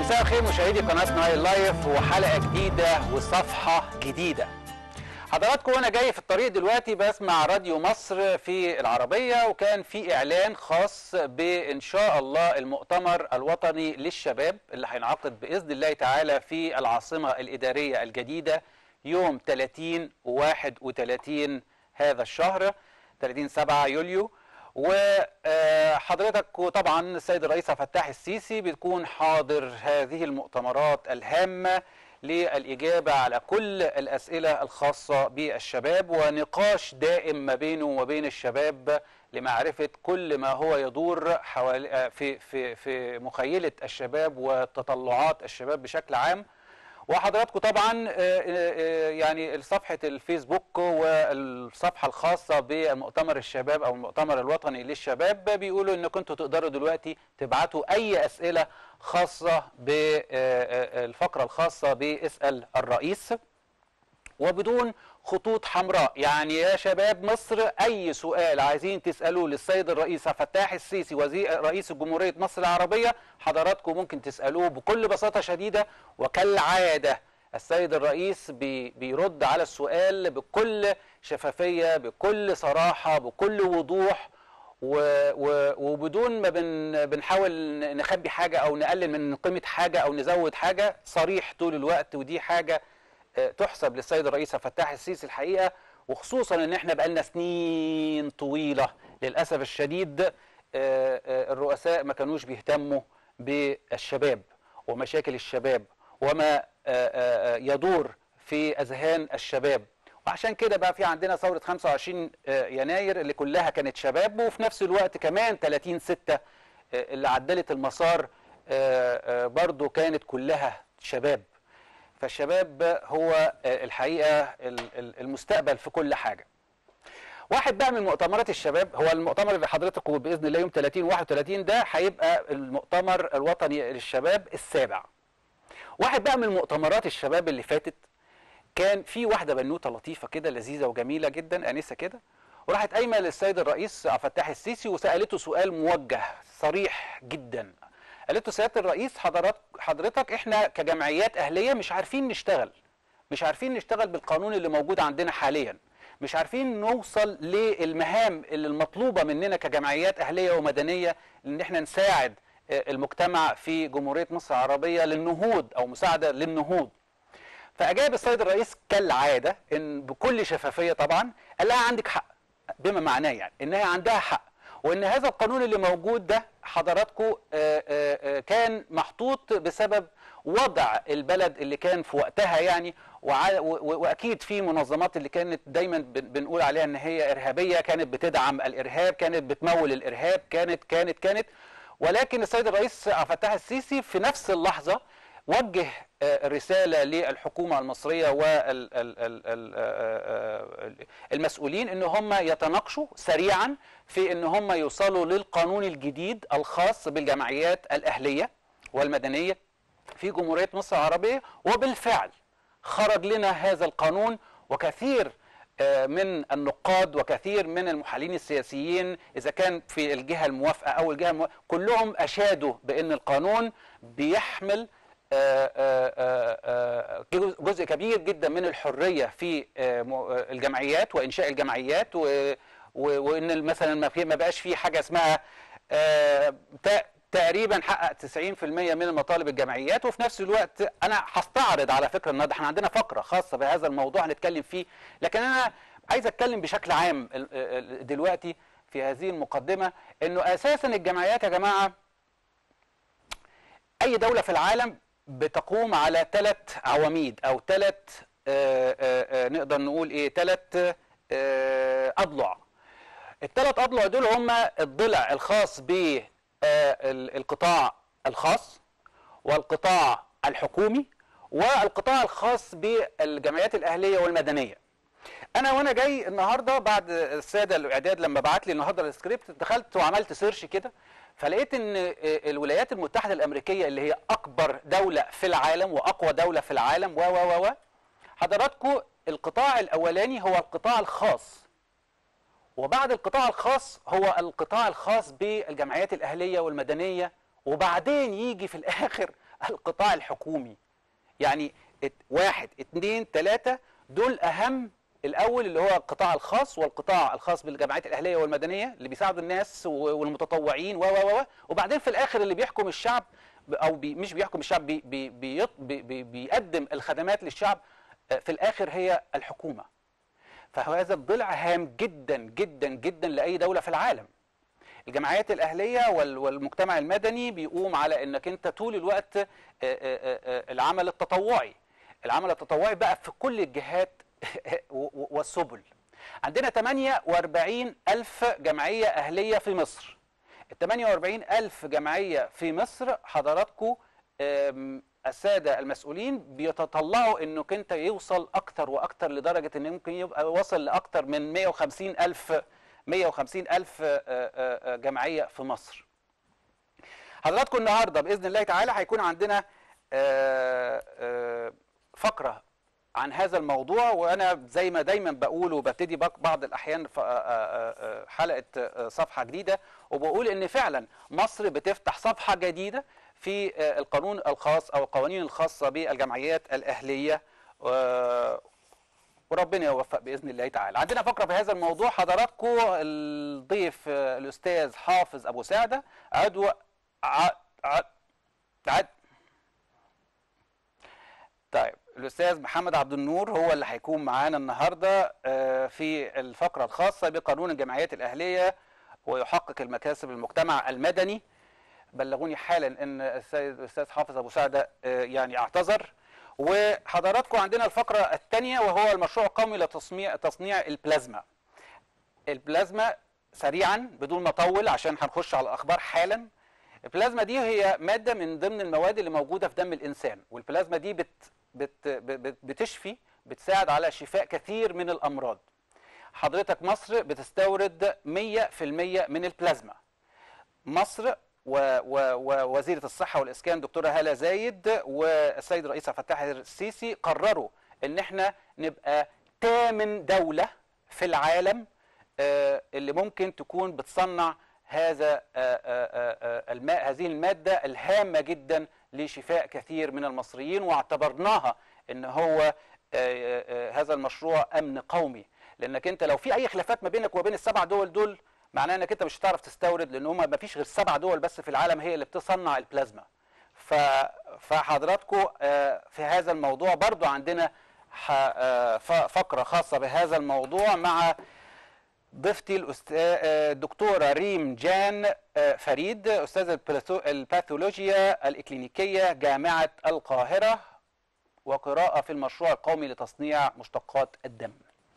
مساء الخير مشاهدي قناه نايل لايف وحلقه جديده وصفحه جديده حضراتكم وانا جاي في الطريق دلوقتي بسمع راديو مصر في العربيه وكان في اعلان خاص بان شاء الله المؤتمر الوطني للشباب اللي هينعقد باذن الله تعالى في العاصمه الاداريه الجديده يوم 30 و31 هذا الشهر 30 7 يوليو وحضرتك طبعا السيد الرئيس عبد الفتاح السيسي بتكون حاضر هذه المؤتمرات الهامه للإجابة على كل الأسئلة الخاصة بالشباب ونقاش دائم ما بينه وبين الشباب لمعرفة كل ما هو يدور حوالي في في في مخيلة الشباب وتطلعات الشباب بشكل عام وحضراتكم طبعا يعني صفحة الفيسبوك والصفحة الخاصة بمؤتمر الشباب أو المؤتمر الوطني للشباب بيقولوا إن كنتوا تقدروا دلوقتي تبعتوا أي أسئلة خاصة بالفقرة الخاصة باسأل الرئيس وبدون خطوط حمراء يعني يا شباب مصر أي سؤال عايزين تسألوه للسيد الرئيس عبد الفتاح السيسي وزير رئيس جمهورية مصر العربية حضراتكم ممكن تسألوه بكل بساطة شديدة وكالعادة السيد الرئيس بي بيرد على السؤال بكل شفافية بكل صراحة بكل وضوح و و وبدون ما بن بنحاول نخبي حاجة أو نقلل من قيمة حاجة أو نزود حاجة صريح طول الوقت ودي حاجة تحسب للسيد الرئيس عبد الفتاح السيسي الحقيقه وخصوصا ان احنا بقالنا سنين طويله للاسف الشديد الرؤساء ما كانوش بيهتموا بالشباب ومشاكل الشباب وما يدور في اذهان الشباب وعشان كده بقى في عندنا ثوره 25 يناير اللي كلها كانت شباب وفي نفس الوقت كمان 30 6 اللي عدلت المسار برضو كانت كلها شباب فالشباب هو الحقيقه المستقبل في كل حاجه. واحد بقى من مؤتمرات الشباب هو المؤتمر اللي حضرتك باذن الله يوم 30 31 ده هيبقى المؤتمر الوطني للشباب السابع. واحد بقى من مؤتمرات الشباب اللي فاتت كان في واحده بنوته لطيفه كده لذيذه وجميله جدا انسه كده وراحت قايمه للسيد الرئيس عبد الفتاح السيسي وسالته سؤال موجه صريح جدا قالت له سياده الرئيس حضرتك حضرتك احنا كجمعيات اهليه مش عارفين نشتغل مش عارفين نشتغل بالقانون اللي موجود عندنا حاليا مش عارفين نوصل للمهام اللي المطلوبه مننا كجمعيات اهليه ومدنيه ان احنا نساعد المجتمع في جمهوريه مصر العربيه للنهوض او مساعده للنهوض فاجاب السيد الرئيس كالعاده ان بكل شفافيه طبعا قال لها عندك حق بما معناه يعني انها عندها حق وان هذا القانون اللي موجود ده حضراتكم كان محطوط بسبب وضع البلد اللي كان في وقتها يعني واكيد في منظمات اللي كانت دايما بنقول عليها ان هي ارهابيه كانت بتدعم الارهاب كانت بتمول الارهاب كانت كانت كانت ولكن السيد الرئيس عبد الفتاح السيسي في نفس اللحظه وجه رسالة للحكومة المصرية والمسؤولين ان هم يتناقشوا سريعا في ان هم يوصلوا للقانون الجديد الخاص بالجمعيات الأهلية والمدنية في جمهورية مصر العربية وبالفعل خرج لنا هذا القانون وكثير من النقاد وكثير من المحللين السياسيين اذا كان في الجهه الموافقه او الجهه الموافقة كلهم اشادوا بان القانون بيحمل جزء كبير جدا من الحريه في الجمعيات وانشاء الجمعيات وان مثلا ما بقاش في حاجه اسمها تقريبا حقق 90% من المطالب الجمعيات وفي نفس الوقت انا هستعرض على فكره النهارده احنا عندنا فقره خاصه بهذا الموضوع هنتكلم فيه لكن انا عايز اتكلم بشكل عام دلوقتي في هذه المقدمه انه اساسا الجمعيات يا جماعه اي دوله في العالم بتقوم على ثلاث عواميد او ثلاث نقدر نقول ايه ثلاث اضلع الثلاث اضلع دول هم الضلع الخاص بالقطاع الخاص والقطاع الحكومي والقطاع الخاص بالجمعيات الاهليه والمدنيه انا وانا جاي النهارده بعد الساده الاعداد لما بعت لي النهارده السكريبت دخلت وعملت سيرش كده فلقيت ان الولايات المتحده الامريكيه اللي هي اكبر دوله في العالم واقوى دوله في العالم و و و حضراتكم القطاع الاولاني هو القطاع الخاص وبعد القطاع الخاص هو القطاع الخاص بالجمعيات الاهليه والمدنيه وبعدين يجي في الاخر القطاع الحكومي يعني ات- واحد اتنين تلاتة دول أهم الأول اللي هو القطاع الخاص والقطاع الخاص بالجمعيات الأهلية والمدنية اللي بيساعدوا الناس و- والمتطوعين و و و وبعدين في الآخر اللي بيحكم الشعب أو بي مش بيحكم الشعب بي بي بي بي بي بيقدم الخدمات للشعب آه، في الآخر هي الحكومة فهذا الضلع هام جدا جدا جدا لأي دولة في العالم الجمعيات الأهلية وال- والمجتمع المدني بيقوم على أنك أنت طول الوقت آه، آه، آه، العمل التطوعي العمل التطوعي بقى في كل الجهات و- و- والسبل عندنا 48 ألف جمعية أهلية في مصر ال 48 ألف جمعية في مصر حضراتكم آم، السادة المسؤولين بيتطلعوا انك انت يوصل اكتر واكتر لدرجة ان ممكن يبقى وصل لاكتر من 150 ألف 150 ألف آه، آه، آه، جمعية في مصر حضراتكم النهاردة بإذن الله تعالى هيكون عندنا آه، آه، فقرة عن هذا الموضوع وانا زي ما دايما بقول وببتدي بق- بعض الاحيان ف- آه، آه، آه، حلقه آه، صفحه جديده وبقول ان فعلا مصر بتفتح صفحه جديده في آه، القانون الخاص او القوانين الخاصه بالجمعيات الاهليه آه، وربنا يوفق باذن الله تعالى. عندنا فقره في هذا الموضوع حضراتكم الضيف آه، الاستاذ حافظ ابو سعده عضو ع... ع... عد... طيب الاستاذ محمد عبد النور هو اللي هيكون معانا النهارده آه، في الفقره الخاصه بقانون الجمعيات الاهليه ويحقق المكاسب المجتمع المدني بلغوني حالا ان السيد الاستاذ حافظ ابو سعده آه، يعني اعتذر وحضراتكم عندنا الفقره الثانيه وهو المشروع القومي لتصنيع تصنيع البلازما البلازما سريعا بدون ما اطول عشان هنخش على الاخبار حالا البلازما دي هي ماده من ضمن المواد اللي موجوده في دم الانسان والبلازما دي بت بت بت بتشفي بتساعد على شفاء كثير من الامراض حضرتك مصر بتستورد 100% من البلازما مصر و- و- ووزيرة الصحة والإسكان دكتورة هالة زايد والسيد الرئيس عبد الفتاح السيسي قرروا إن إحنا نبقى تامن دولة في العالم آه، اللي ممكن تكون بتصنع هذا آه، آه، آه، آه، الماء هذه المادة الهامة جدا لشفاء كثير من المصريين واعتبرناها إن هو آه، آه، هذا المشروع أمن قومي لأنك أنت لو في أي خلافات ما بينك وبين السبع دول دول معناه انك انت مش هتعرف تستورد لان هم ما فيش غير سبع دول بس في العالم هي اللي بتصنع البلازما ف فحضراتكم آه، في هذا الموضوع برضو عندنا ح- آه، ف- فقرة خاصة بهذا الموضوع مع ضيفتي الأست- آه، الدكتورة ريم جان آه، فريد أستاذة الباثو- الباثولوجيا الإكلينيكية جامعة القاهرة وقراءة في المشروع القومي لتصنيع مشتقات الدم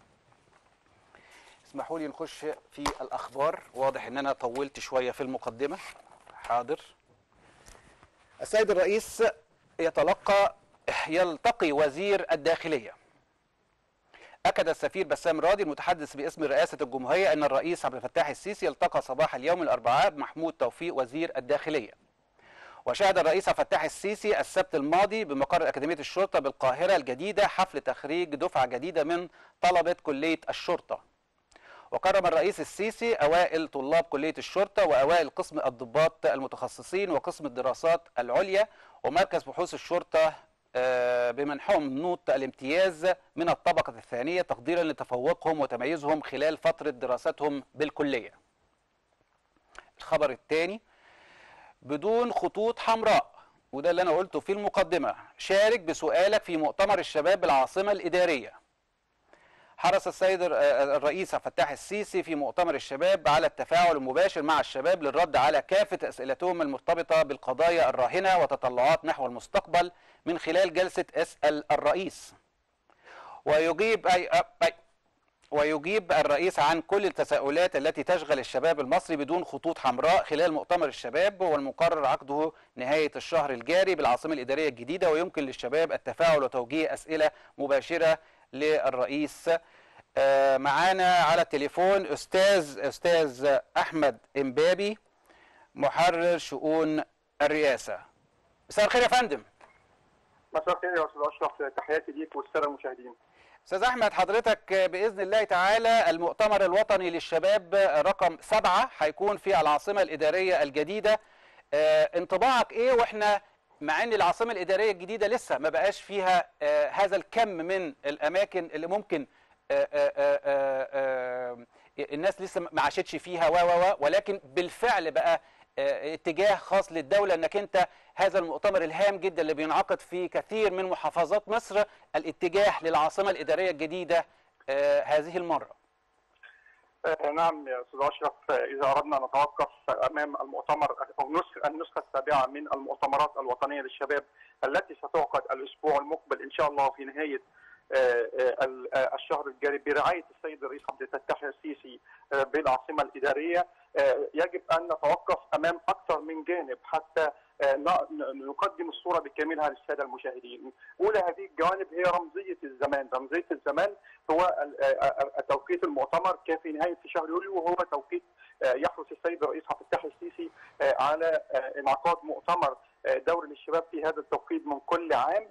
اسمحوا لي نخش في الاخبار واضح ان انا طولت شويه في المقدمه حاضر السيد الرئيس يتلقى يلتقي وزير الداخليه أكد السفير بسام راضي المتحدث باسم رئاسة الجمهورية أن الرئيس عبد الفتاح السيسي التقى صباح اليوم الأربعاء بمحمود توفيق وزير الداخلية وشهد الرئيس عبد الفتاح السيسي السبت الماضي بمقر أكاديمية الشرطة بالقاهرة الجديدة حفل تخريج دفعة جديدة من طلبة كلية الشرطة وكرم الرئيس السيسي أوائل طلاب كلية الشرطة وأوائل قسم الضباط المتخصصين وقسم الدراسات العليا ومركز بحوث الشرطة آه، بمنحهم نوط الامتياز من الطبقة الثانية تقديرا لتفوقهم وتميزهم خلال فترة دراستهم بالكلية الخبر الثاني بدون خطوط حمراء وده اللي أنا قلته في المقدمة شارك بسؤالك في مؤتمر الشباب بالعاصمة الإدارية حرص السيد الر- آه، الرئيس عبد الفتاح السيسي في مؤتمر الشباب على التفاعل المباشر مع الشباب للرد على كافة أسئلتهم المرتبطة بالقضايا الراهنة وتطلعات نحو المستقبل من خلال جلسة اسأل الرئيس ويجيب أي, أي ويجيب الرئيس عن كل التساؤلات التي تشغل الشباب المصري بدون خطوط حمراء خلال مؤتمر الشباب والمقرر عقده نهاية الشهر الجاري بالعاصمة الإدارية الجديدة ويمكن للشباب التفاعل وتوجيه أسئلة مباشرة للرئيس آه، معانا على التليفون أستاذ أستاذ أحمد إمبابي محرر شؤون الرئاسة مساء الخير يا فندم مساء الخير يا استاذ اشرف تحياتي ليك والساده المشاهدين استاذ احمد حضرتك باذن الله تعالى المؤتمر الوطني للشباب رقم سبعة هيكون في العاصمه الاداريه الجديده آه، انطباعك ايه واحنا مع ان العاصمه الاداريه الجديده لسه ما بقاش فيها آه، هذا الكم من الاماكن اللي ممكن آه، آه، آه، آه، آه، الناس لسه ما عاشتش فيها و و و ولكن بالفعل بقى آه، اتجاه خاص للدوله انك انت هذا المؤتمر الهام جدا اللي بينعقد في كثير من محافظات مصر الاتجاه للعاصمه الاداريه الجديده آه، هذه المره آه، نعم يا استاذ اشرف آه، اذا اردنا نتوقف امام المؤتمر او نسخ النسخه السابعه من المؤتمرات الوطنيه للشباب التي ستعقد الاسبوع المقبل ان شاء الله في نهايه آه، آه، ال- آه، الشهر الجاري برعايه السيد الرئيس عبد الفتاح السيسي آه، بالعاصمه الاداريه آه، يجب ان نتوقف امام اكثر من جانب حتى آه، ن- ن- نقدم الصوره بكاملها للساده المشاهدين. اولى هذه الجوانب هي رمزيه الزمان، رمزيه الزمان هو ال- آه، آه، توقيت المؤتمر كان في نهايه في شهر يوليو وهو توقيت آه، يحرص السيد الرئيس عبد الفتاح السيسي آه، على آه، انعقاد مؤتمر آه، دوري للشباب في هذا التوقيت من كل عام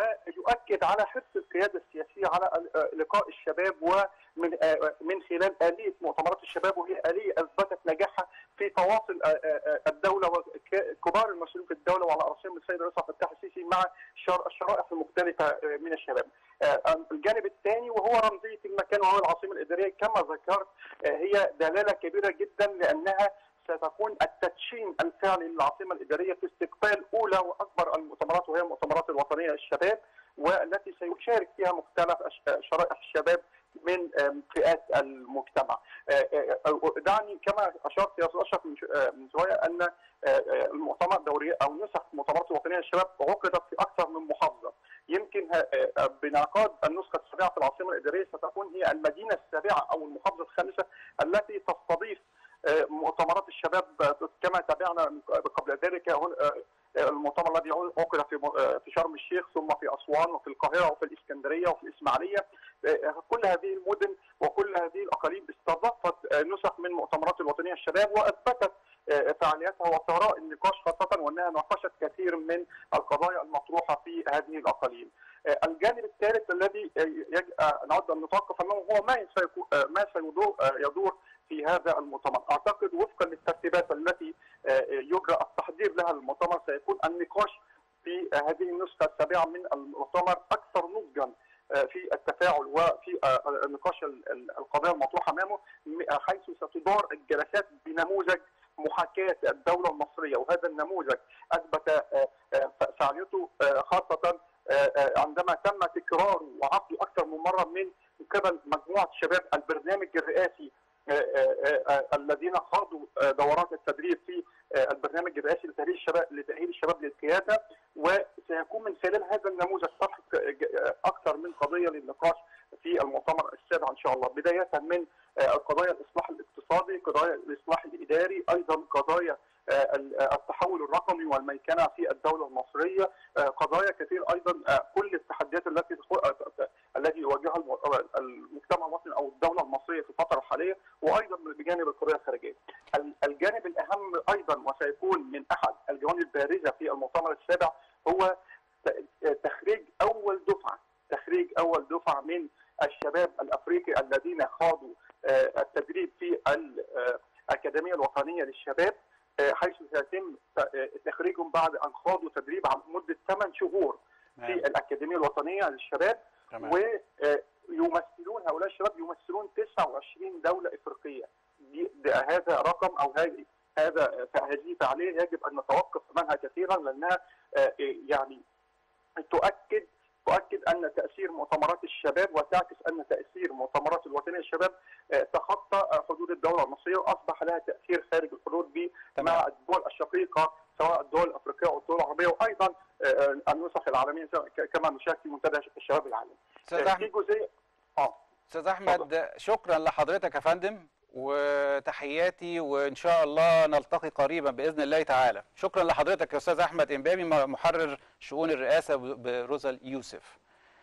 ويؤكد على حرص القياده السياسيه على آه، لقاء الشباب ومن آه، من خلال اليه مؤتمرات الشباب وهي اليه اثبتت نجاحها في تواصل آه، آه، الدوله وكبار المسؤولين في الدوله وعلى راسهم السيد الرئيس عبد الفتاح السيسي مع شر- الشرائح المختلفه آه، من الشباب. آه، الجانب الثاني وهو رمزيه المكان وهو العاصمه الاداريه كما ذكرت آه، هي دلاله كبيره جدا لانها ستكون التدشين الفعلي للعاصمه الاداريه في استقبال اولى واكبر المؤتمرات وهي المؤتمرات الوطنيه للشباب والتي سيشارك فيها مختلف أش- شرائح الشباب من آم، فئات المجتمع. آه، آه، آه، دعني كما اشرت يا استاذ اشرف من شو- آه، من شويه ان آه، آه، المؤتمر الدوري او نسخ المؤتمرات الوطنيه للشباب عقدت في اكثر من محافظه. يمكن ه- آه، آه، بانعقاد النسخه السابعه في العاصمه الاداريه ستكون هي المدينه السابعه او المحافظه الخامسه التي تستضيف آه، مؤتمرات الشباب آه، كما تابعنا من قبل ذلك هو- آه، آه، المؤتمر الذي عقد في م- آه، في شرم الشيخ ثم في اسوان وفي القاهره وفي الاسكندريه وفي الاسماعيليه آه، كل هذه المدن وكل هذه الاقاليم استضافت آه، نسخ من مؤتمرات الوطنيه الشباب واثبتت آه، فعالياتها وثراء النقاش خاصه وانها ناقشت كثير من القضايا المطروحه في هذه الاقاليم. آه، الجانب الثالث الذي آه، يج- آه، نود ان نتوقف امامه هو ما سيكون آه، ما سيدور آه، يدور في هذا المؤتمر، اعتقد وفقا للترتيبات التي آه، يجرى التحضير لها للمؤتمر سيكون النقاش في آه، هذه النسخه السابعه من المؤتمر اكثر نضجا آه، في التفاعل وفي آه، نقاش ال- ال- القضايا المطروحه امامه م- حيث ستدار الجلسات بنموذج محاكاه الدوله المصريه وهذا النموذج اثبت آه، آه، فعاليته آه، خاصه آه، آه، عندما تم تكراره وعقده اكثر من مره من قبل مجموعه شباب البرنامج الرئاسي آه، آه، آه، الذين خاضوا آه، دورات التدريب في آه، البرنامج الرئاسي لتأهيل الشباب لتأهيل الشباب للقيادة وسيكون من خلال هذا النموذج طرح ك- أكثر من قضية للنقاش في المؤتمر السابع إن شاء الله بداية من آه، قضايا الإصلاح الاقتصادي قضايا الإصلاح الإداري أيضا قضايا آه، ال- آه، التحول الرقمي والميكنة في الدولة المصرية آه، قضايا كثير أيضا آه، كل التحديات التي تخ- آه، التي يواجهها الم- آه، المجتمع المصري أو الدولة المصرية في الفترة الحالية وأيضا بجانب القضايا الخارجية ال- الجانب الأهم أيضا وسيكون من أحد الجوانب البارزة في المؤتمر السابع هو ت- تخريج أول دفعة تخريج أول دفعة من الشباب الأفريقي الذين خاضوا آه، التدريب في الأكاديمية الوطنية للشباب آه، حيث سيتم ت- آه، تخريجهم بعد أن خاضوا تدريب على مدة 8 شهور في الأكاديمية الوطنية للشباب تمام. ويمثلون هؤلاء الشباب يمثلون 29 دولة إفريقية دي- ده- هذا رقم أو هذه هذا هذه فعالية يجب أن نتوقف عنها كثيرا لأنها آه، يعني تؤكد تؤكد ان تاثير مؤتمرات الشباب وتعكس ان تاثير مؤتمرات الوطنيه للشباب آه، تخطى آه، حدود الدوله المصريه واصبح لها تاثير خارج الحدود دي تمام. مع الدول الشقيقه سواء الدول الافريقيه او الدول العربيه وايضا آه، النسخ العالميه ك- كما نشاهد في منتدى الشباب العالمي. استاذ آه، في احمد جزئيه اه استاذ احمد شكرا لحضرتك يا فندم وتحياتي وان شاء الله نلتقي قريبا باذن الله تعالى شكرا لحضرتك يا استاذ احمد امبابي محرر شؤون الرئاسه بروزل يوسف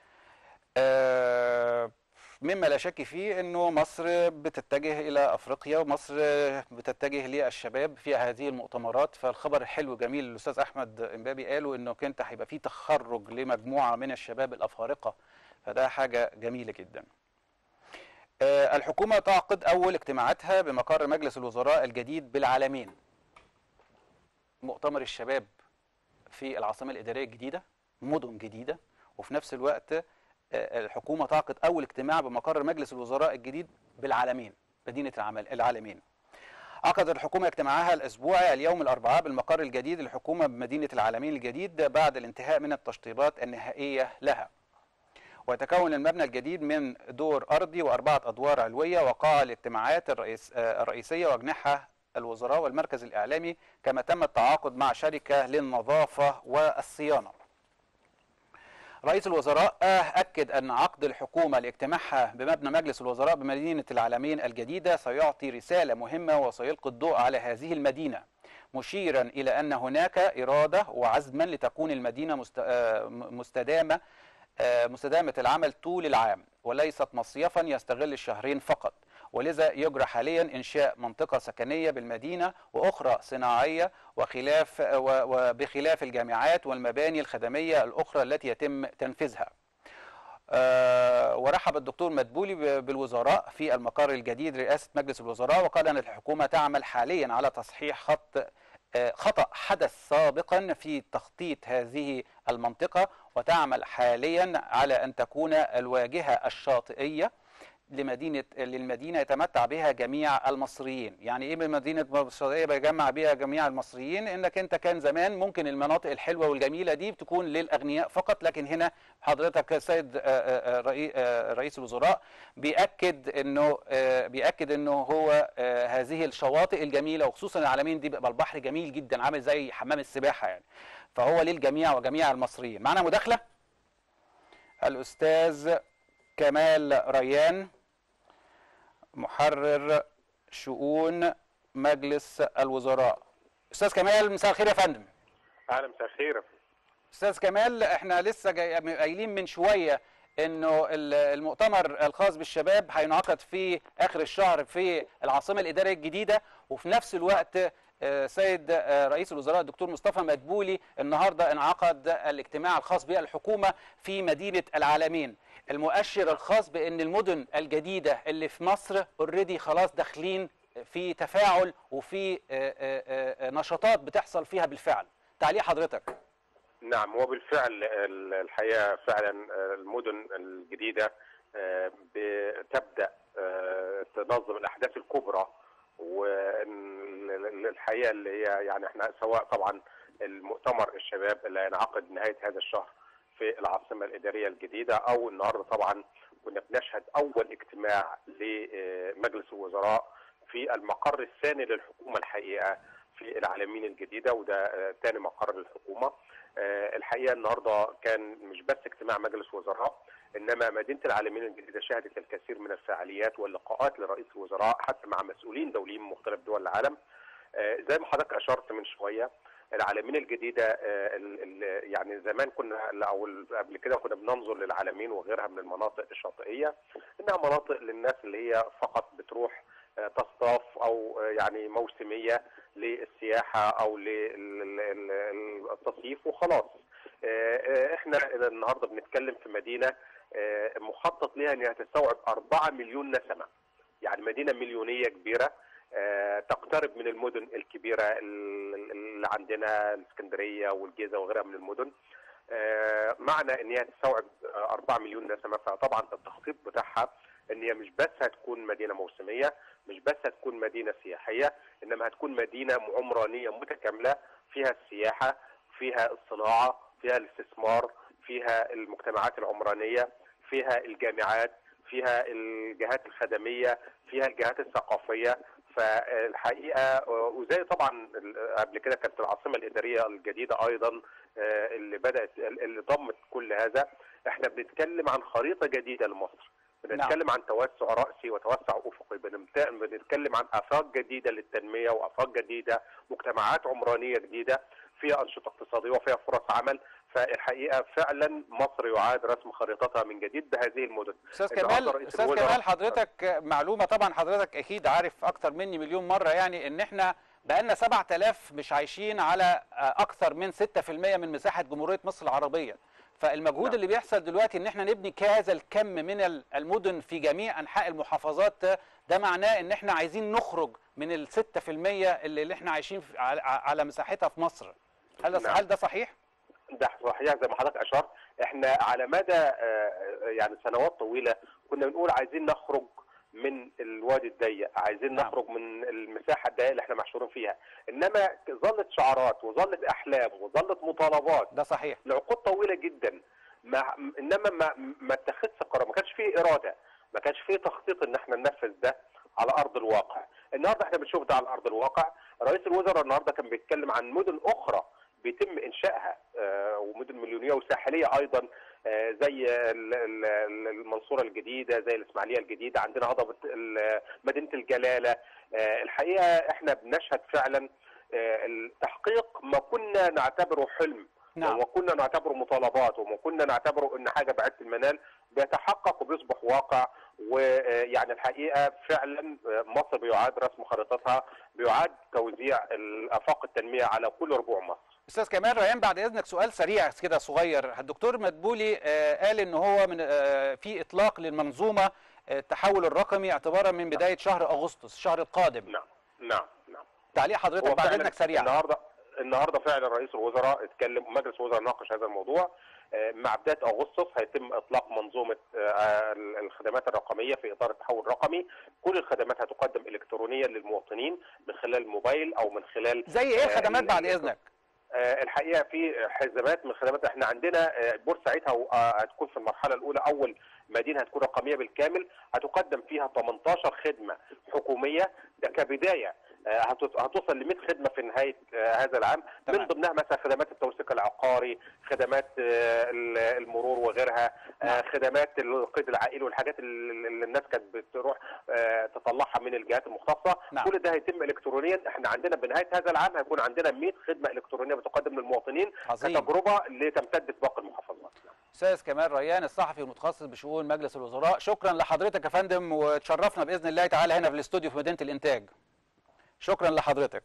آه، مما لا شك فيه انه مصر بتتجه الى افريقيا ومصر بتتجه للشباب في هذه المؤتمرات فالخبر الحلو جميل اللي الاستاذ احمد امبابي قاله انه كنت هيبقى في تخرج لمجموعه من الشباب الافارقه فده حاجه جميله جدا آه، الحكومة تعقد أول اجتماعاتها بمقر مجلس الوزراء الجديد بالعالمين مؤتمر الشباب في العاصمه الاداريه الجديده مدن جديده وفي نفس الوقت آه، الحكومه تعقد اول اجتماع بمقر مجلس الوزراء الجديد بالعالمين مدينه العمل العالمين عقدت الحكومة اجتماعها الأسبوعي اليوم الأربعاء بالمقر الجديد للحكومة بمدينة العالمين الجديد بعد الانتهاء من التشطيبات النهائية لها ويتكون المبنى الجديد من دور أرضي وأربعة أدوار علوية وقاعة الاجتماعات الرئيس آه، الرئيسية وأجنحة الوزراء والمركز الإعلامي كما تم التعاقد مع شركة للنظافة والصيانة رئيس الوزراء أكد أن عقد الحكومة لاجتماعها بمبنى مجلس الوزراء بمدينة العالمين الجديدة سيعطي رسالة مهمة وسيلقي الضوء على هذه المدينة مشيرا إلى أن هناك إرادة وعزما لتكون المدينة مست- آه، مستدامة آه، مستدامة العمل طول العام وليست مصيفا يستغل الشهرين فقط ولذا يجرى حاليا إنشاء منطقة سكنية بالمدينة وأخرى صناعية وخلاف و- وبخلاف الجامعات والمباني الخدمية الأخرى التي يتم تنفيذها آه، ورحب الدكتور مدبولي ب- بالوزراء في المقر الجديد رئاسة مجلس الوزراء وقال أن الحكومة تعمل حاليا على تصحيح خط آه، خطأ حدث سابقا في تخطيط هذه المنطقة وتعمل حاليا على أن تكون الواجهة الشاطئية لمدينة للمدينة يتمتع بها جميع المصريين يعني ايه مدينة السعودية بيجمع بها جميع المصريين انك انت كان زمان ممكن المناطق الحلوة والجميلة دي بتكون للأغنياء فقط لكن هنا حضرتك السيد آه، آه، رئي- آه، رئيس الوزراء بيأكد انه آه، بيأكد انه هو آه، هذه الشواطئ الجميلة وخصوصا العالمين دي بيبقى البحر جميل جدا عامل زي حمام السباحة يعني فهو للجميع وجميع المصريين معنا مداخلة الأستاذ كمال ريان محرر شؤون مجلس الوزراء استاذ كمال مساء الخير يا فندم اهلا مساء الخير استاذ كمال احنا لسه جاي- قايلين من شويه انه ال- المؤتمر الخاص بالشباب هينعقد في اخر الشهر في العاصمه الاداريه الجديده وفي نفس الوقت آه، سيد آه، رئيس الوزراء الدكتور مصطفى مدبولي النهارده انعقد الاجتماع الخاص بالحكومه في مدينه العالمين المؤشر الخاص بان المدن الجديده اللي في مصر اوريدي خلاص داخلين في تفاعل وفي آه، آه، آه، نشاطات بتحصل فيها بالفعل تعليق حضرتك نعم هو بالفعل ال- الحقيقه فعلا المدن الجديده آه، بتبدا آه، تنظم الاحداث الكبرى والحقيقه اللي هي يعني احنا سواء طبعا المؤتمر الشباب اللي هينعقد نهايه هذا الشهر في العاصمه الاداريه الجديده او النهارده طبعا كنا بنشهد اول اجتماع لمجلس الوزراء في المقر الثاني للحكومه الحقيقه في العالمين الجديده وده آه، ثاني مقر للحكومه آه، الحقيقه النهارده كان مش بس اجتماع مجلس وزراء انما مدينه العالمين الجديده شهدت الكثير من الفعاليات واللقاءات لرئيس الوزراء حتى مع مسؤولين دوليين من مختلف دول العالم آه، زي ما حضرتك اشرت من شويه العالمين الجديده آه، ال- ال- يعني زمان كنا او ال- قبل كده كنا بننظر للعالمين وغيرها من المناطق الشاطئيه انها مناطق للناس اللي هي فقط بتروح آه، تصطاف او آه، يعني موسميه للسياحه او للتصيف وخلاص آه، آه، احنا النهارده بنتكلم في مدينه آه، مخطط لها انها تستوعب 4 مليون نسمه يعني مدينه مليونيه كبيره آه، تقترب من المدن الكبيره ال- اللي عندنا الاسكندريه والجيزه وغيرها من المدن آه، معنى ان هي تستوعب آه، 4 مليون نسمه فطبعا التخطيط بتاعها ان هي مش بس هتكون مدينه موسميه مش بس هتكون مدينه سياحيه انما هتكون مدينه عمرانيه متكامله فيها السياحه فيها الصناعه فيها الاستثمار فيها المجتمعات العمرانيه فيها الجامعات فيها الجهات الخدميه فيها الجهات الثقافيه فالحقيقه آه، وزي طبعا ال- قبل كده كانت العاصمه الاداريه الجديده ايضا آه، اللي بدات اللي ضمت كل هذا احنا بنتكلم عن خريطه جديده لمصر بنتكلم عن توسع راسي وتوسع افقي بنمت- بنتكلم عن افاق جديده للتنميه وافاق جديده مجتمعات عمرانيه جديده فيها انشطه اقتصاديه وفيها فرص عمل فالحقيقه فعلا مصر يعاد رسم خريطتها من جديد بهذه المدن استاذ النهارده كمال رئيس استاذ الوزراء- كمال حضرتك معلومه طبعا حضرتك اكيد عارف اكتر مني مليون مره يعني ان احنا بقالنا 7000 مش عايشين على اكثر من 6% من مساحه جمهوريه مصر العربيه فالمجهود نعم. اللي بيحصل دلوقتي ان احنا نبني كهذا الكم من ال- المدن في جميع انحاء المحافظات ده معناه ان احنا عايزين نخرج من ال 6% اللي اللي احنا عايشين في- على- على مساحتها في مصر هل ده نعم. هل ده صحيح؟ ده صحيح زي ما حضرتك اشرت احنا على مدى آه، يعني سنوات طويله كنا بنقول عايزين نخرج من الوادي الضيق عايزين نعم. نخرج من المساحه الضيقه اللي احنا محشورين فيها انما ظلت شعارات وظلت احلام وظلت مطالبات ده صحيح لعقود طويله جدا ما انما ما ما اتخذش قرار ما كانش فيه اراده ما كانش فيه تخطيط ان احنا ننفذ ده على ارض الواقع النهارده احنا بنشوف ده على ارض الواقع رئيس الوزراء النهارده كان بيتكلم عن مدن اخرى بيتم انشائها آه، ومدن مليونيه وساحليه ايضا آه، زي ال- ال- ال- المنصوره الجديده زي الاسماعيليه الجديده عندنا هضبه ال- مدينه الجلاله آه، الحقيقه احنا بنشهد فعلا آه، التحقيق ما كنا نعتبره حلم نعم وكنا نعتبره مطالبات وما كنا نعتبره ان حاجه بعيده المنال بيتحقق وبيصبح واقع ويعني الحقيقه فعلا مصر بيعاد رسم خريطتها بيعاد توزيع افاق التنميه على كل ربوع مصر. استاذ كمال ريان بعد اذنك سؤال سريع كده صغير الدكتور مدبولي آه، قال ان هو من آه، في اطلاق للمنظومه آه، التحول الرقمي اعتبارا من بدايه شهر اغسطس الشهر القادم نعم نعم نعم. تعليق حضرتك هو بعد فعلاً اذنك سريعا النهارده النهارده فعلا رئيس الوزراء اتكلم ومجلس الوزراء ناقش هذا الموضوع آه، مع بدايه اغسطس هيتم اطلاق منظومه آه، الخدمات الرقميه في اطار التحول الرقمي كل الخدمات هتقدم الكترونيا للمواطنين من خلال الموبايل او من خلال زي ايه آه، الخدمات بعد ال- اذنك آه، الحقيقه في حزمات من الخدمات احنا عندنا آه، بورسعيد هو- آه، هتكون في المرحله الاولى اول مدينه هتكون رقميه بالكامل هتقدم فيها 18 خدمه حكوميه ده كبدايه آه، هتوص- هتوصل ل 100 خدمه في نهايه آه، هذا العام تمام. من ضمنها مثلا خدمات التوثيق العقاري خدمات آه، ال- المرور وغيرها آه، نعم. خدمات القيد العائلي والحاجات اللي اللي الناس كانت بتروح آه، تطلعها من الجهات المختصه نعم. كل ده هيتم الكترونيا احنا عندنا بنهايه هذا العام هيكون عندنا 100 خدمه الكترونيه بتقدم للمواطنين عظيم كتجربه لتمتد في باقي المحافظات استاذ كمال ريان الصحفي المتخصص بشؤون مجلس الوزراء شكرا لحضرتك يا فندم وتشرفنا باذن الله تعالى هنا في الاستوديو في مدينه الانتاج شكرا لحضرتك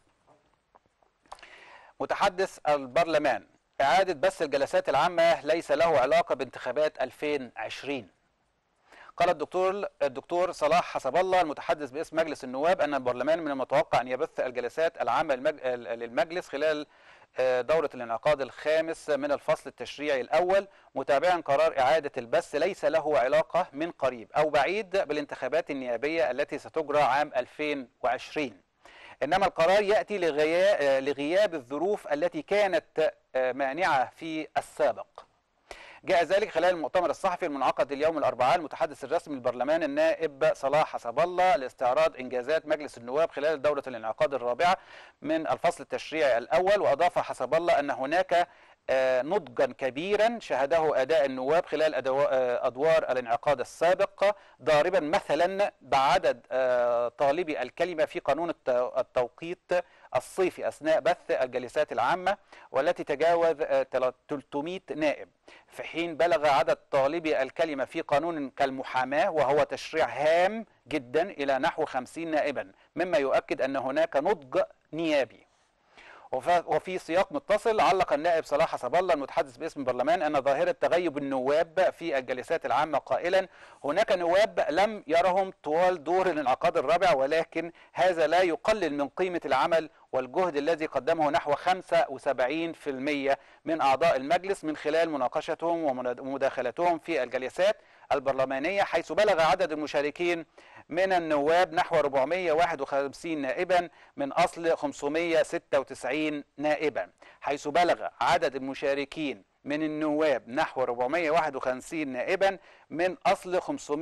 متحدث البرلمان اعاده بث الجلسات العامه ليس له علاقه بانتخابات 2020 قال الدكتور الدكتور صلاح حسب الله المتحدث باسم مجلس النواب ان البرلمان من المتوقع ان يبث الجلسات العامه للمج- للمجلس خلال آه، دورة الانعقاد الخامس من الفصل التشريعي الأول متابعا قرار إعادة البث ليس له علاقة من قريب أو بعيد بالانتخابات النيابية التي ستجرى عام 2020 إنما القرار يأتي لغيا- آه، لغياب الظروف التي كانت آه، مانعة في السابق جاء ذلك خلال المؤتمر الصحفي المنعقد اليوم الأربعاء المتحدث الرسمي للبرلمان النائب صلاح حسب الله لاستعراض إنجازات مجلس النواب خلال دورة الانعقاد الرابعة من الفصل التشريعي الأول وأضاف حسب الله أن هناك آه، نضجا كبيرا شهده أداء النواب خلال أدوا- آه، أدوار الانعقاد السابق ضاربا مثلا بعدد آه، طالبي الكلمة في قانون الت- التوقيت الصيفي أثناء بث الجلسات العامة والتي تجاوز آه، تل- 300 نائب في حين بلغ عدد طالبي الكلمة في قانون كالمحاماة وهو تشريع هام جدا إلى نحو 50 نائبا مما يؤكد أن هناك نضج نيابي وف- وفي سياق متصل علق النائب صلاح حسب الله المتحدث باسم البرلمان ان ظاهره تغيب النواب في الجلسات العامه قائلا هناك نواب لم يرهم طوال دور الانعقاد الرابع ولكن هذا لا يقلل من قيمه العمل والجهد الذي قدمه نحو 75% من اعضاء المجلس من خلال مناقشتهم ومنا- ومداخلتهم في الجلسات البرلمانيه حيث بلغ عدد المشاركين من النواب نحو 451 نائبا من اصل 596 نائبا حيث بلغ عدد المشاركين من النواب نحو 451 نائبا من اصل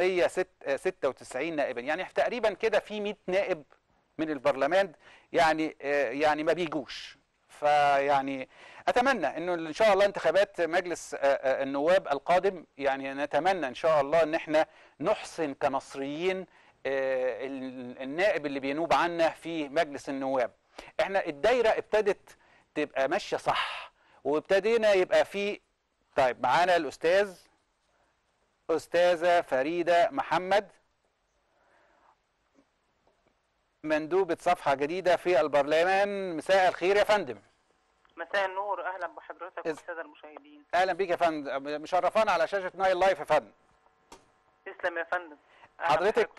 596 نائبا يعني تقريبا كده في 100 نائب من البرلمان يعني آه، يعني ما بيجوش فيعني اتمنى انه ان شاء الله انتخابات مجلس آه، آه، النواب القادم يعني نتمنى ان شاء الله ان احنا نحسن كمصريين آه، ال- النائب اللي بينوب عنا في مجلس النواب احنا الدايره ابتدت تبقى ماشيه صح وابتدينا يبقى في طيب معانا الاستاذ استاذه فريده محمد مندوبة صفحة جديدة في البرلمان مساء الخير يا فندم مساء النور اهلا بحضرتك إز- والساده المشاهدين اهلا بيك يا فندم مشرفانا على شاشة نايل لايف يا فندم تسلم يا فندم حضرتك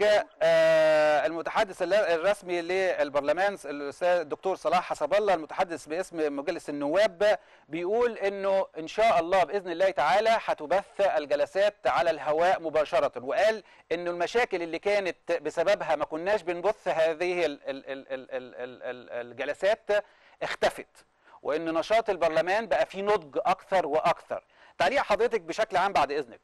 آه، المتحدث الل- الرسمي للبرلمان الاستاذ الدكتور صلاح حسب الله المتحدث باسم مجلس النواب بيقول انه ان شاء الله باذن الله تعالى هتبث الجلسات على الهواء مباشره وقال انه المشاكل اللي كانت بسببها ما كناش بنبث هذه ال- ال- ال- ال- ال- ال- ال- الجلسات اختفت وان نشاط البرلمان بقى فيه نضج اكثر واكثر تعليق حضرتك بشكل عام بعد اذنك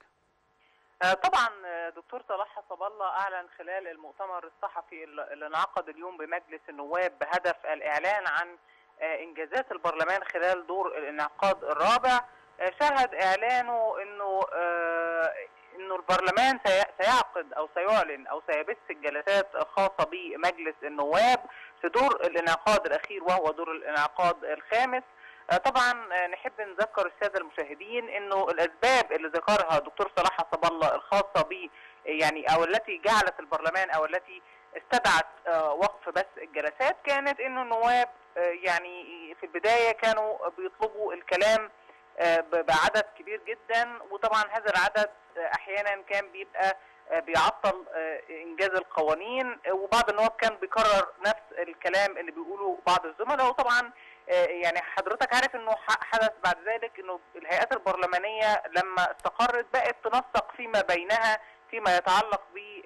آه، طبعا آه، دكتور صلاح حسب الله اعلن خلال المؤتمر الصحفي اللي اللي انعقد اليوم بمجلس النواب بهدف الاعلان عن آه، انجازات البرلمان خلال دور الانعقاد الرابع آه، شهد اعلانه انه آه، انه البرلمان سي- سيعقد او سيعلن او سيبث الجلسات الخاصه بمجلس النواب في دور الانعقاد الاخير وهو دور الانعقاد الخامس آه، طبعا آه، نحب نذكر الساده المشاهدين انه الاسباب اللي ذكرها دكتور صلاح حسب الله الخاصه ب يعني او التي جعلت البرلمان او التي استدعت آه، وقف بس الجلسات كانت انه النواب آه، يعني في البدايه كانوا بيطلبوا الكلام آه، ب- بعدد كبير جدا وطبعا هذا العدد آه، احيانا كان بيبقى آه، بيعطل آه، انجاز القوانين آه، وبعض النواب كان بيكرر نفس الكلام اللي بيقوله بعض الزملاء وطبعا آه، يعني حضرتك عارف انه ح- حدث بعد ذلك انه الهيئات البرلمانيه لما استقرت بقت تنسق فيما بينها فيما يتعلق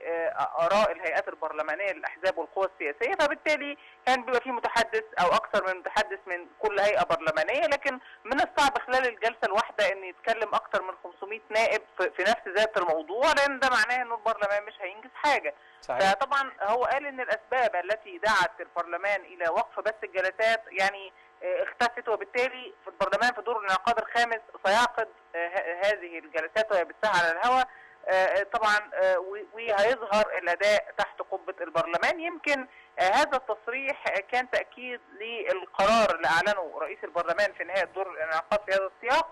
بآراء الهيئات البرلمانية للأحزاب والقوى السياسية فبالتالي كان بيبقى في متحدث أو أكثر من متحدث من كل هيئة برلمانية لكن من الصعب خلال الجلسة الواحدة أن يتكلم أكثر من 500 نائب في في نفس ذات الموضوع لأن ده معناه أنه البرلمان مش هينجز حاجة صحيح فطبعا هو قال ان الاسباب التي دعت البرلمان الى وقف بث الجلسات يعني آه، اختفت وبالتالي في البرلمان في دور الانعقاد الخامس سيعقد آه، ه- هذه الجلسات ويبثها على الهواء آه، طبعا آه، و- وهيظهر الاداء تحت قبه البرلمان يمكن آه، هذا التصريح آه، كان تاكيد للقرار اللي اعلنه رئيس البرلمان في نهايه دور الانعقاد في هذا السياق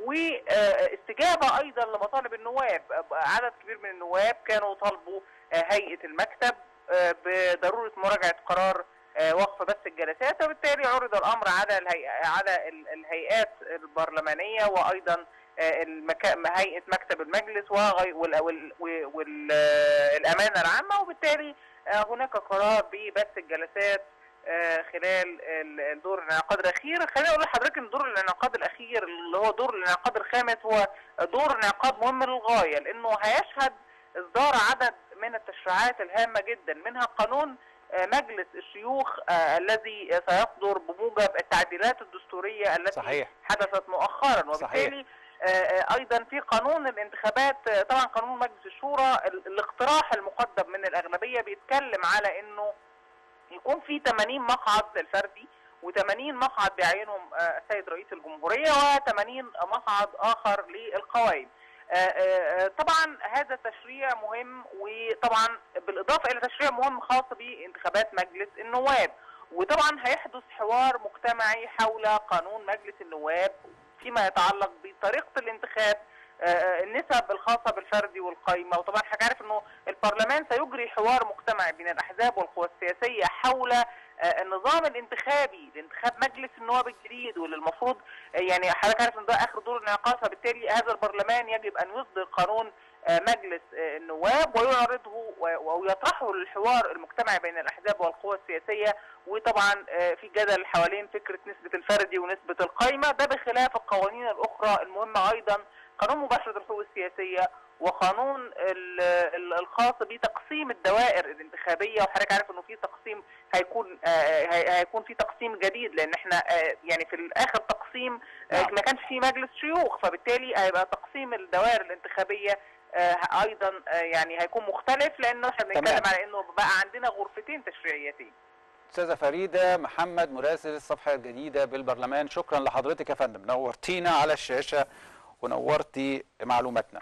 واستجابه ايضا لمطالب النواب عدد كبير من النواب كانوا طالبوا آه، هيئه المكتب آه، بضروره مراجعه قرار آه، وقف بث الجلسات وبالتالي عرض الامر على الهيئة على ال- الهيئات البرلمانيه وايضا آه، المكا... هيئه مكتب المجلس وغي... وال... وال... وال... آه، الامانه العامه وبالتالي آه، هناك قرار ببث الجلسات آه، خلال ال- الدور الانعقاد الاخير خليني اقول لحضرتك ان دور الانعقاد الاخير اللي هو دور الانعقاد الخامس هو دور انعقاد مهم للغايه لانه هيشهد اصدار عدد من التشريعات الهامه جدا منها قانون آه، مجلس الشيوخ آه، الذي سيصدر بموجب التعديلات الدستوريه التي صحيح حدثت مؤخرا وبالتالي آه، آه، ايضا في قانون الانتخابات آه، طبعا قانون مجلس الشورى ال- الاقتراح المقدم من الاغلبيه بيتكلم على انه يكون في 80 مقعد للفردي و80 مقعد بيعينهم آه، السيد رئيس الجمهوريه و80 مقعد اخر للقوائم. آه، آه، آه، طبعا هذا تشريع مهم وطبعا بالاضافه الى تشريع مهم خاص بانتخابات مجلس النواب وطبعا هيحدث حوار مجتمعي حول قانون مجلس النواب فيما يتعلق بطريقه الانتخاب آه، النسب الخاصه بالفردي والقايمه وطبعا حضرتك عارف انه البرلمان سيجري حوار مجتمعي بين الاحزاب والقوى السياسيه حول آه، النظام الانتخابي لانتخاب مجلس النواب الجديد واللي المفروض آه، يعني حضرتك عارف ان ده اخر دور الانعقاد فبالتالي هذا البرلمان يجب ان يصدر قانون آه، مجلس آه، النواب ويعرضه و- ويطرحه للحوار المجتمعي بين الاحزاب والقوى السياسيه وطبعا آه، في جدل حوالين فكره نسبه الفردي ونسبه القايمه ده بخلاف القوانين الاخرى المهمه ايضا قانون مباشره الحقوق السياسيه وقانون ال- ال- الخاص بتقسيم الدوائر الانتخابيه وحضرتك عارف انه في تقسيم هيكون آه، هي- هيكون في تقسيم جديد لان احنا آه، يعني في الاخر تقسيم آه، نعم. ما كانش في مجلس شيوخ فبالتالي هيبقى تقسيم الدوائر الانتخابيه آه، ايضا آه، يعني هيكون مختلف لانه احنا تمام. بنتكلم على انه بقى عندنا غرفتين تشريعيتين استاذه فريده محمد مراسل الصفحه الجديده بالبرلمان شكرا لحضرتك يا فندم نورتينا على الشاشه ونورتي معلوماتنا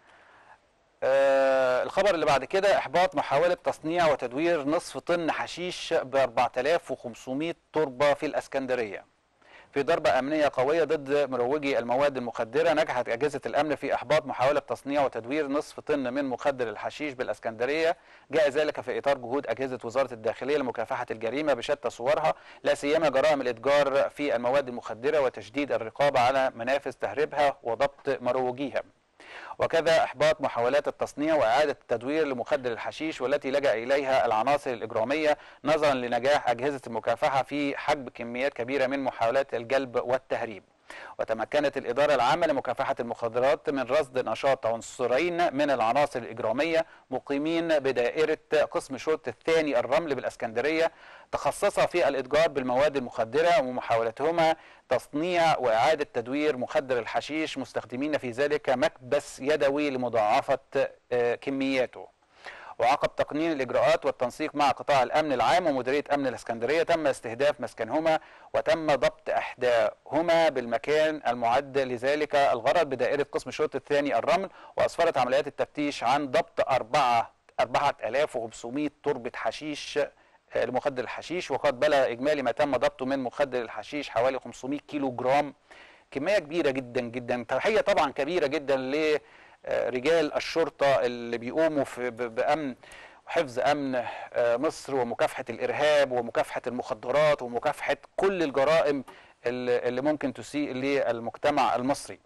آه الخبر اللي بعد كده احباط محاوله تصنيع وتدوير نصف طن حشيش ب 4500 تربه في الاسكندريه في ضربة أمنية قوية ضد مروجي المواد المخدرة نجحت أجهزة الأمن في إحباط محاولة تصنيع وتدوير نصف طن من مخدر الحشيش بالأسكندرية جاء ذلك في إطار جهود أجهزة وزارة الداخلية لمكافحة الجريمة بشتى صورها لا سيما جرائم الإتجار في المواد المخدرة وتشديد الرقابة على منافذ تهريبها وضبط مروجيها وكذا إحباط محاولات التصنيع وإعادة التدوير لمخدر الحشيش والتي لجأ إليها العناصر الإجرامية نظرا لنجاح أجهزة المكافحة في حجب كميات كبيرة من محاولات الجلب والتهريب وتمكنت الإدارة العامة لمكافحة المخدرات من رصد نشاط عنصرين من العناصر الإجرامية مقيمين بدائرة قسم شرطة الثاني الرمل بالأسكندرية تخصصا في الإتجار بالمواد المخدرة ومحاولتهما تصنيع وإعادة تدوير مخدر الحشيش مستخدمين في ذلك مكبس يدوي لمضاعفة آه، كمياته وعقب تقنين الاجراءات والتنسيق مع قطاع الامن العام ومديريه امن الاسكندريه تم استهداف مسكنهما وتم ضبط احداهما بالمكان المعد لذلك الغرض بدائره قسم الشرطه الثاني الرمل واسفرت عمليات التفتيش عن ضبط أربعة 4500 تربه حشيش آه، لمخدر الحشيش وقد بلغ اجمالي ما تم ضبطه من مخدر الحشيش حوالي 500 كيلو جرام كميه كبيره جدا جدا تحيه طبعا كبيره جدا ل آه، رجال الشرطة اللي بيقوموا في ب- بأمن وحفظ أمن آه، مصر ومكافحة الإرهاب ومكافحة المخدرات ومكافحة كل الجرائم اللي اللي ممكن تسيء للمجتمع المصري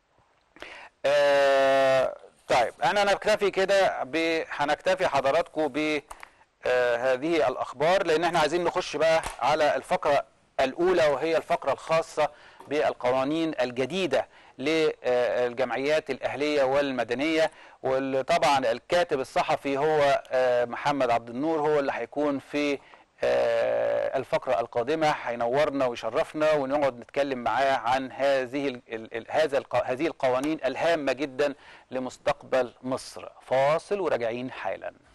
آه، طيب أنا نكتفي كده ب- هنكتفي حضراتكم ب آه، هذه الأخبار لأن احنا عايزين نخش بقى على الفقرة الأولى وهي الفقرة الخاصة بالقوانين الجديدة للجمعيات الأهلية والمدنية وطبعا الكاتب الصحفي هو آه، محمد عبد النور هو اللي هيكون في آه، الفقرة القادمة هينورنا ويشرفنا ونقعد نتكلم معاه عن هذه ال- ال- ال- هذا الق- هذه القوانين الهامة جدا لمستقبل مصر فاصل وراجعين حالا